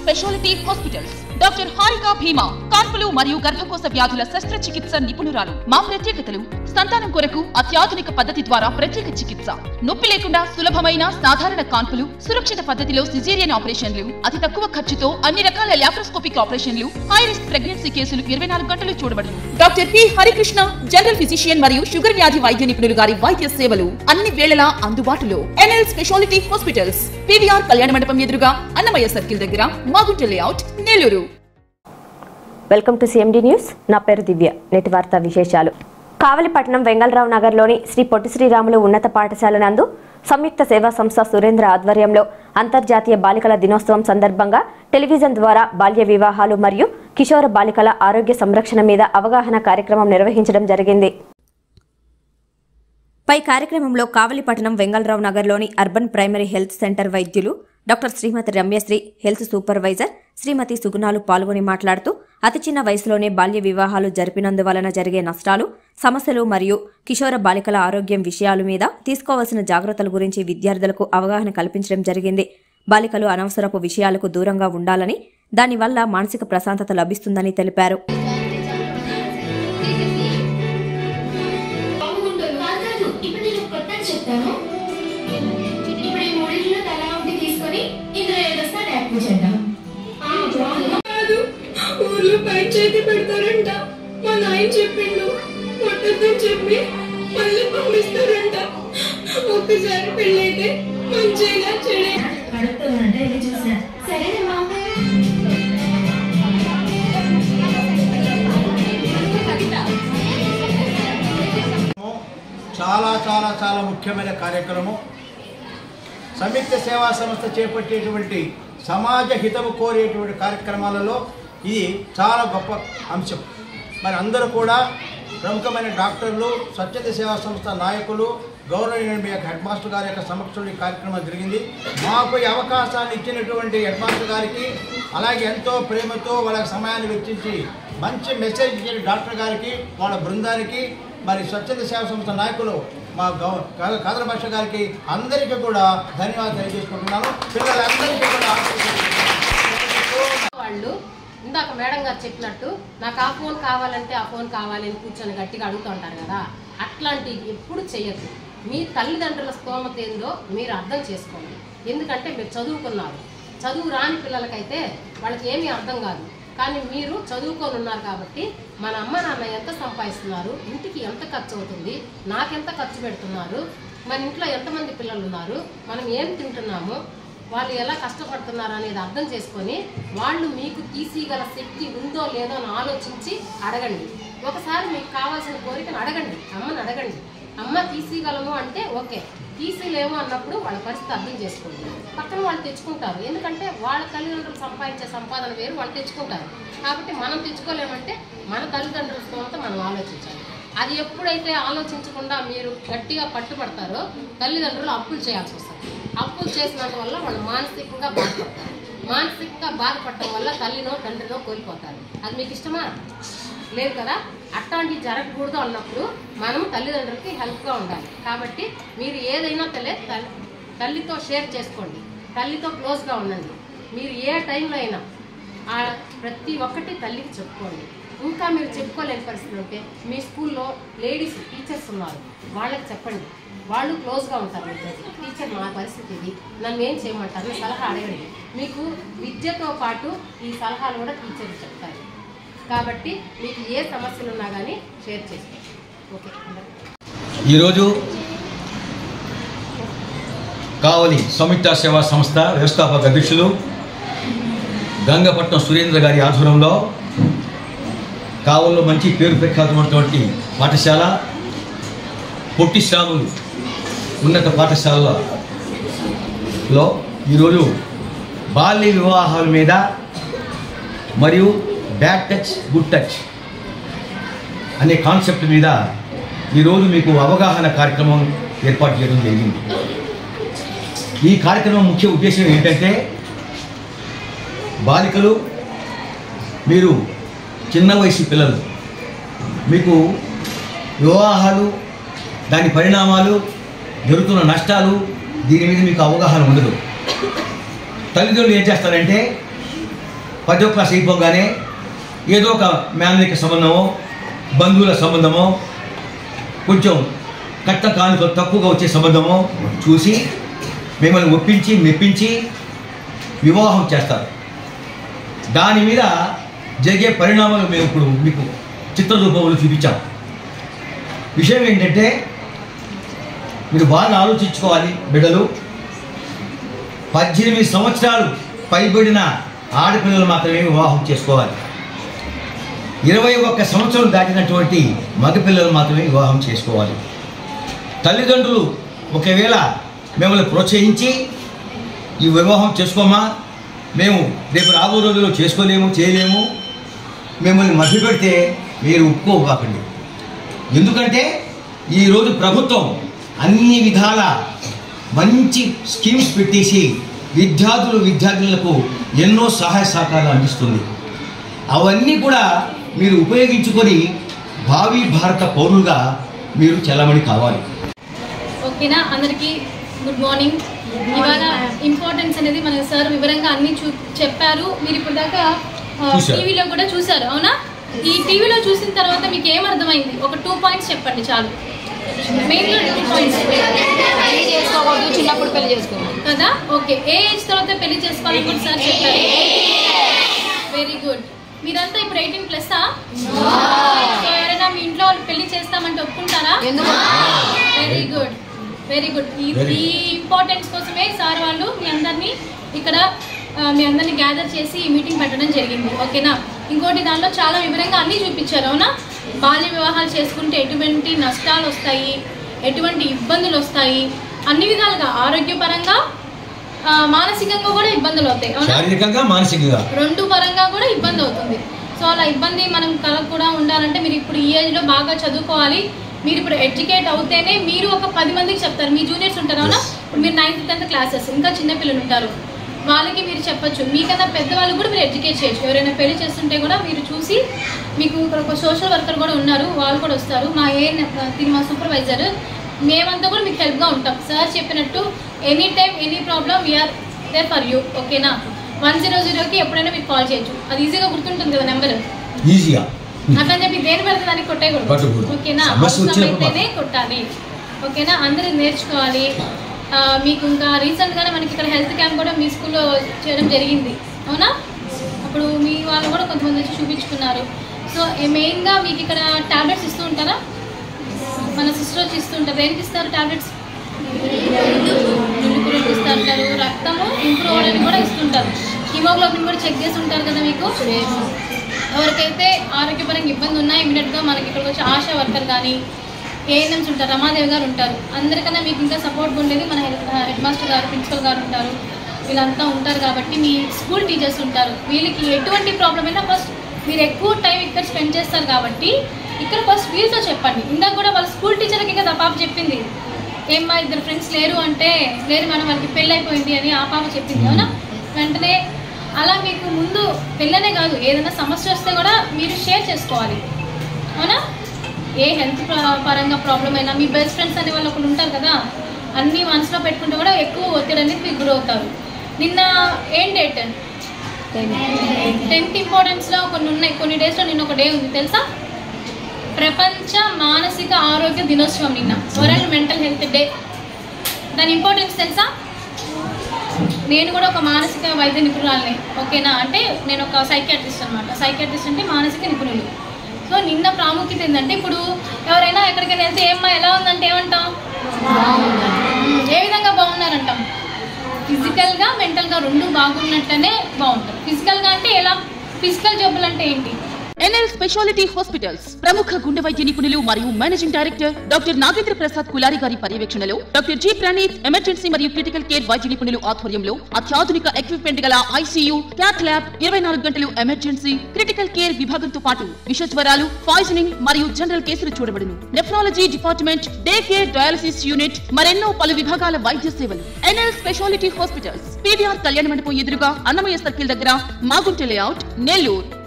Speciality hospitals doctor Harika భీమా కాన్పులు మరియు గర్భకోశ వ్యాధుల శస్త్రచికిత్స నిపుణురాలు మా ప్రత్యేకతలు సంతానం కొరకు అత్యాధునిక పద్ధతి ద్వారా ప్రత్యేక చికిత్స నొప్పి లేకుండా సులభమైన సాధారణ కాన్పులు సురక్షిత పద్ధతిలో సిజేరియన్ ఆపరేషన్లు అతి తక్కువ ఖర్చుతో అన్ని రకాల లాప్రోస్కోపిక్ ఆపరేషన్లు హై రిస్క్ ప్రెగ్నెన్సీ కేసులు ఇరవై నాలుగు గంటలు చూడబడును doctor P Harikrishna general physician మరియు షుగర్ వ్యాధి వైద్య నిపుణులు గారి వైద్య సేవలు అన్ని వేళలా అందుబాటులో ఎన్ఎల్ స్పెషాలిటీ హాస్పిటల్స్ పివిఆర్ కళ్యాణ మండపం ఎదురుగా అన్నమయ్య సర్కిల్ దగ్గర Magunta layout Nellore welcome to CMD news నా పేరు దివ్య నేటి వార్తా విశేషాలు కావలిపట్నం వెంగళరావు నగర్లోని శ్రీ పొట్టి శ్రీరాములు ఉన్నత పాఠశాల నందు సంయుక్త సేవా సంస్థ సురేంద్ర ఆధ్వర్యంలో అంతర్జాతీయ బాలికల దినోత్సవం సందర్భంగా టెలివిజన్ ద్వారా బాల్య వివాహాలు మరియు కిషోర బాలికల ఆరోగ్య సంరక్షణ మీద అవగాహన కార్యక్రమం నిర్వహించడం జరిగింది పై కార్యక్రమంలో కావలిపట్నం వెంగళరావు నగర్లోని అర్బన్ ప్రైమరీ హెల్త్ సెంటర్ వైద్యులు doctor Shrimati Ramyasri health supervisor Shrimati సుగుణాలు పాల్గొని మాట్లాడుతూ అతి చిన్న వయసులోనే బాల్య వివాహాలు జరిపినందువలన జరిగే నష్టాలు సమస్యలు మరియు కిషోర బాలికల ఆరోగ్యం విషయాల మీద తీసుకోవాల్సిన జాగ్రత్తల గురించి విద్యార్థులకు అవగాహన కల్పించడం జరిగింది బాలికలు అనవసరపు విషయాలకు దూరంగా ఉండాలని దానివల్ల మానసిక ప్రశాంతత లభిస్తుందని తెలిపారు బాగుంటుంది కాదు ఇప్పుడు నేను కొత్త చెప్తాను ఇప్పుడు ఈ మూడింటిలో తలా ఒకటి తీసుకొని ఇందులో ఏదొస్తే అది యాక్టివ్ చేద్దాం ఆ, బాగుంది. కాదు ఊర్లో పంచాయతీ పెడతారంట మా నాయన చెప్పిండు కొట్టద్దని చెప్పి మళ్ళీ పంపిస్తారంట ఒక్కసారి పెళ్ళైతే మంచిగా చెడే అడుగుతుందంటే వెళ్ళి చూసా సరేనమ్మా చాలా చాలా చాలా ముఖ్యమైన కార్యక్రమం సంయుక్త సేవా సంస్థ చేపట్టేటువంటి సమాజ హితము కోరేటువంటి కార్యక్రమాలలో ఇది చాలా గొప్ప అంశం మరి అందరూ కూడా ప్రముఖమైన డాక్టర్లు స్వచ్ఛత సేవా సంస్థ నాయకులు గౌరవనీయ మీ యొక్క హెడ్ మాస్టర్ గారి యొక్క సమక్షంలో ఈ కార్యక్రమం జరిగింది మాకు ఈ అవకాశాన్ని ఇచ్చినటువంటి హెడ్ మాస్టర్ గారికి అలాగే ఎంతో ప్రేమతో వాళ్ళ సమయాన్ని వెచ్చించి మంచి మెసేజ్ ఇచ్చిన డాక్టర్ గారికి వాళ్ళ బృందానికి మరి స్వచ్ఛత సేవా సంస్థ నాయకులు మా గౌ కాదర భాష గారికి అందరికీ కూడా ధన్యవాదాలు తెలియజేసుకుంటున్నాను పిల్లలందరికీ కూడా వాళ్ళు ఇందాక మేడం గారు చెప్పినట్టు నాకు ఆ ఫోన్ కావాలంటే ఆ ఫోన్ కావాలి అని కూర్చొని గట్టిగా అడుగుతూ ఉంటారు కదా అట్లాంటివి ఎప్పుడు చేయొద్దు మీ తల్లిదండ్రుల స్తోమత ఏందో మీరు అర్థం చేసుకోండి ఎందుకంటే మీరు చదువుకున్నారు చదువు రాని పిల్లలకైతే వాళ్ళకి ఏమీ అర్థం కాదు కానీ మీరు చదువుకొని ఉన్నారు కాబట్టి మన అమ్మ నాన్న ఎంత సంపాదిస్తున్నారు ఇంటికి ఎంత ఖర్చు అవుతుంది నాకెంత ఖర్చు పెడుతున్నారు మన ఇంట్లో ఎంతమంది పిల్లలు ఉన్నారు మనం ఏం తింటున్నాము వాళ్ళు ఎలా కష్టపడుతున్నారు అనేది అర్థం చేసుకొని వాళ్ళు మీకు తీసిగల శక్తి ఉందో లేదో అని ఆలోచించి అడగండి ఒకసారి మీకు కావాల్సిన కోరికను అడగండి అమ్మని అడగండి అమ్మ తీసిగలము అంటే ఓకే తీసిలేము అన్నప్పుడు వాళ్ళ పరిస్థితి అర్థం చేసుకోండి పక్కన వాళ్ళు తెచ్చుకుంటారు ఎందుకంటే వాళ్ళ తల్లిదండ్రులు సంపాదించే సంపాదన వేరు వాళ్ళు తెచ్చుకుంటారు కాబట్టి మనం తెచ్చుకోలేమంటే మన తల్లిదండ్రుల స్తోమత మనం ఆలోచించాలి అది ఎప్పుడైతే ఆలోచించకుండా మీరు గట్టిగా పట్టుబడతారో తల్లిదండ్రులు అప్పులు చేయాల్సి వస్తుంది అప్పులు చేసినందు వల్ల వాళ్ళు మానసికంగా బాధపడతారు మానసికంగా బాధపడటం వల్ల తల్లినో తండ్రినో కోల్పోతారు అది మీకు ఇష్టమా లేదు కదా అట్లాంటివి జరగకూడదు అన్నప్పుడు మనం తల్లిదండ్రులకి హెల్ప్గా ఉండాలి కాబట్టి మీరు ఏదైనా తల్లే తల్లి తల్లితో షేర్ చేసుకోండి తల్లితో క్లోజ్గా ఉండండి మీరు ఏ టైంలో అయినా ఆ ప్రతి ఒక్కటి తల్లికి చెప్పుకోండి ఇంకా మీరు చెప్పుకోలేని పరిస్థితి ఉంటే మీ స్కూల్లో లేడీస్ టీచర్స్ ఉన్నారు వాళ్ళకి చెప్పండి వాళ్ళు క్లోజ్గా ఉంటారు మీతో టీచర్ మా పరిస్థితి ఇది నన్ను ఏం చేయమంటారు అని సలహా అడగండి మీకు విద్యతో పాటు ఈ సలహాలు కూడా టీచర్లు చెప్తారు కాబట్టి మీకు ఏ సమస్యలు ఉన్నా కానీ షేర్ చేసుకోండి ఓకే అందరికీ ఈరోజు కావలి సంయుక్త సేవా సంస్థ వ్యవస్థాపక అధ్యక్షులు గంగపట్నం సురేంద్ర గారి ఆధ్వర్యంలో కావలిలో మంచి పేరు ప్రఖ్యాతమైనటువంటి పాఠశాల పొట్టి శ్రాములు ఉన్నత పాఠశాలలో ఈరోజు బాల్య వివాహాల మీద మరియు బ్యాడ్ టచ్ గుడ్ టచ్ అనే కాన్సెప్ట్ మీద ఈరోజు మీకు అవగాహన కార్యక్రమం ఏర్పాటు చేయడం జరిగింది ఈ కార్యక్రమం ముఖ్య ఉద్దేశం ఏంటంటే బాలికలు మీరు చిన్న వయసు పిల్లలు మీకు వివాహాలు దాని పరిణామాలు జరుగుతున్న నష్టాలు దీని మీద మీకు అవగాహన ఉండదు తల్లిదండ్రులు ఏం చేస్తారంటే పదో క్లాస్ అయిపోగానే ఏదో ఒక మేనరిక సంబంధమో బంధువుల సంబంధమో కొంచెం కట్ట కానుక తక్కువగా వచ్చే సంబంధమో చూసి మిమ్మల్ని ఒప్పించి మెప్పించి వివాహం చేస్తారు దాని మీద జరిగే పరిణామాలు మేము ఇప్పుడు మీకు చిత్రరూపంలో చూపించాం విషయం ఏంటంటే మీరు బాగా ఆలోచించుకోవాలి బిడ్డలు పద్దెనిమిది సంవత్సరాలు పైబడిన ఆడపిల్లలు మాత్రమే వివాహం చేసుకోవాలి ఇరవై ఒక్క సంవత్సరం దాటినటువంటి మగపిల్లలు మాత్రమే వివాహం చేసుకోవాలి తల్లిదండ్రులు ఒకవేళ మిమ్మల్ని ప్రోత్సహించి ఈ వివాహం చేసుకోమా మేము రేపు రాబో రోజుల్లో చేసుకోలేము చేయలేము మిమ్మల్ని మభ్యపెడితే మీరు ఒప్పుకోబాకండి ఎందుకంటే ఈరోజు ప్రభుత్వం అన్ని విధాల మంచి స్కీమ్స్ పెట్టేసి విద్యార్థులు విద్యార్థులకు ఎన్నో సహాయ సహకారాలు అందిస్తుంది అవన్నీ కూడా మీరు ఉపయోగించుకొని భావి భారత పౌరులుగా మీరు చలమణి కావాలి ఓకేనా అందరికీ గుడ్ మార్నింగ్ ఇవాళ ఇంపార్టెన్స్ అనేది మన సార్ వివరంగా అన్ని చూ చెప్పారు మీరు ఇప్పుడు దాకా చూశారు. టీవీలో కూడా చూసారు అవునా ఈ టీవీలో చూసిన తర్వాత మీకు ఏం అర్థమైంది ఒక టూ పాయింట్స్ చెప్పండి చాలు మెయిన్గా టూ పాయింట్స్ పెళ్లి చేసుకోకూడదు చిన్నప్పుడు పెళ్లి చేసుకోకూడదు కదా ఓకే ఏ ఏజ్ తర్వాత పెళ్లి చేసుకోవాలని కూడా సార్ చెప్పారు వెరీ గుడ్ మీరంతా ఇప్పుడు ఎయిటీన్ ప్లస్ ఎవరైనా మీ ఇంట్లో వాళ్ళు పెళ్లి చేస్తామంటే ఒప్పుకుంటారా ఎందుకు వెరీ గుడ్ వెరీ గుడ్ ఈ Very ఈ ఇంపార్టెన్స్ కోసమే సార్ వాళ్ళు మీ అందరినీ ఇక్కడ ఆ, మీ అందరినీ గ్యాదర్ చేసి ఈ మీటింగ్ పెట్టడం జరిగింది ఓకేనా ఇంకోటి దానిలో చాలా వివరంగా అన్నీ చూపించారు అవునా బాల్య వివాహాలు చేసుకుంటే ఎటువంటి నష్టాలు వస్తాయి ఎటువంటి ఇబ్బందులు వస్తాయి అన్ని విధాలుగా ఆరోగ్యపరంగా ఆ, మానసికంగా కూడా ఇబ్బందులు అవుతాయి అవునా శారీరకంగా మానసికంగా రెండు పరంగా కూడా ఇబ్బంది అవుతుంది సో అలా ఇబ్బంది మనం కలగకుండా ఉండాలంటే మీరు ఇప్పుడు ఈ ఏజ్లో బాగా చదువుకోవాలి మీరు ఇప్పుడు ఎడ్యుకేట్ అవుతేనే మీరు ఒక పది మందికి చెప్తారు మీ జూనియర్స్ ఉంటారు అవునా ఇప్పుడు మీరు నైన్త్ టెన్త్ క్లాసెస్ ఇంకా చిన్నపిల్లలు ఉంటారు వాళ్ళకి మీరు చెప్పొచ్చు మీకన్నా పెద్దవాళ్ళు కూడా మీరు ఎడ్యుకేట్ చేయొచ్చు ఎవరైనా పెళ్లి చేస్తుంటే కూడా మీరు చూసి మీకు ఇక్కడ ఒక సోషల్ వర్కర్ కూడా ఉన్నారు వాళ్ళు కూడా వస్తారు మా ఏ దీని మా సూపర్వైజర్ మేమంతా కూడా మీకు హెల్ప్గా ఉంటాం సార్ చెప్పినట్టు any time any problem we are there for you ఓకేనా వన్ జీరో జీరోకి ఎప్పుడైనా మీకు కాల్ చేయొచ్చు అది ఈజీగా గుర్తుంటుంది కదా నెంబర్ ఈజీగా అట్లని చెప్పి దేని పెడితే దానికి కొట్టేయకూడదు కొట్టకూడదు. ఓకేనా సమస్య వచ్చినప్పుడు అవసరమైతేనే కొట్టాలి ఓకేనా అందరూ నేర్చుకోవాలి ఆ, మీకు ఇంకా రీసెంట్గానే మనకి ఇక్కడ హెల్త్ క్యాంప్ కూడా మీ స్కూల్లో చేయడం జరిగింది అవునా అప్పుడు మీ వాళ్ళు కూడా కొంతమంది వచ్చి చూపించుకున్నారు సో మెయిన్గా మీకు ఇక్కడ టాబ్లెట్స్ ఇస్తూ ఉంటారా మన సిస్టర్ వచ్చి ఇస్తూ ఉంటారు దేనికి ఇస్తారు టాబ్లెట్స్ నిలుపురులకు ఇస్తూ ఉంటారు రక్తము ఇంప్రూవ్ అవ్వడానికి కూడా ఇస్తుంటారు హిమోగ్లోబిన్ కూడా చెక్ చేసి ఉంటారు కదా మీకు ఎవరికైతే ఆరోగ్యపరంగా ఇబ్బంది ఉన్నా ఇమీడియట్గా మనకి ఇక్కడికి వచ్చి ఆశా వర్కర్ కానీ ఏఎన్ఎంస్ ఉంటారు రమాదేవి గారు ఉంటారు అందరికన్నా మీకు ఇంకా సపోర్ట్ ఉండేది మన హెడ్ మాస్టర్ గారు ప్రిన్సిపల్ గారు ఉంటారు వీళ్ళంతా ఉంటారు కాబట్టి మీ స్కూల్ టీచర్స్ ఉంటారు వీళ్ళకి ఎటువంటి ప్రాబ్లం అయినా ఫస్ట్ మీరు ఎక్కువ టైం ఇక్కడ స్పెండ్ చేస్తారు కాబట్టి ఇక్కడ ఫస్ట్ వీళ్ళతో చెప్పండి ఇందాక కూడా వాళ్ళ స్కూల్ టీచర్కి కదా ఆ పాప చెప్పింది ఏమ్మా ఇద్దరు ఫ్రెండ్స్ లేరు అంటే లేరు మేడం వాళ్ళకి పెళ్ళి అయిపోయింది అని ఆ పాప చెప్పింది అవునా వెంటనే అలా మీకు ముందు పెళ్ళనే కాదు ఏదైనా సమస్య వస్తే కూడా మీరు షేర్ చేసుకోవాలి అవునా ఏ హెల్త్ పరంగా ప్రాబ్లం అయినా మీ బెస్ట్ ఫ్రెండ్స్ అనే వాళ్ళు ఒకరు ఉంటారు కదా అన్నీ మనసులో పెట్టుకుంటే కూడా ఎక్కువ ఒత్తిడి అనేది మీకు గురవుతారు నిన్న ఏం డేట్ టెన్త్ ఇంపార్టెన్స్లో కొన్ని ఉన్నాయి కొన్ని డేస్లో నిన్న ఒక డే ఉంది తెలుసా ప్రపంచ మానసిక ఆరోగ్య దినోత్సవం నిన్న వరల్డ్ మెంటల్ హెల్త్ డే దాని ఇంపార్టెన్స్ తెలుసా నేను కూడా ఒక మానసిక వైద్య నిపుణురాలని ఓకేనా అంటే నేను ఒక సైకియాట్రిస్ట్ అనమాట సైకియాట్రిస్ట్ అంటే మానసిక నిపుణులు సో నిన్న ప్రాముఖ్యత ఏంటంటే ఇప్పుడు ఎవరైనా ఎక్కడికైనా వెళ్తే ఏమ్మా ఎలా ఉందంటే ఏమంటాం ఏ విధంగా బాగున్నారంటాం ఫిజికల్గా మెంటల్గా రెండు బాగున్నట్లనే బాగుంటారు ఫిజికల్గా అంటే ఎలా ఫిజికల్ జబ్బులు అంటే ఏంటి ఎన్ఎల్ స్పెషాలిటీ హాస్పిటల్స్ ప్రముఖ గుండె వైద్య నిపుణులు మరియు managing director doctor Nagendra Prasad Kulari గారి పర్యవేక్షణలో డాక్టర్ జి ప్రణీత్ ఎమర్జెన్సీ మరియు క్రిటికల్ కేర్ వైద్య నిపుణులు ఆధ్వర్యంలో అత్యాధునిక ఎక్విప్మెంట్ గల ఐసీయూ క్యాత్ ల్యాబ్ ఇరవై నాలుగు గంటలు ఎమర్జెన్సీ క్రిటికల్ కేర్ విభాగంతో పాటు విషజ్వరాలు పాయిజనింగ్ మరియు జనరల్ కేసులు చూడబడును nephrology department day care dialysis unit మరెన్నో పలు విభాగాల వైద్య సేవలు ఎన్ఎల్ స్పెషాలిటీ హాస్పిటల్స్ పీవీఆర్ కళ్యాణ మండపం ఎదురుగా అన్నమయ్య సర్కిల్ దగ్గర మాగుంట లేఅవుట్ నెల్లూరు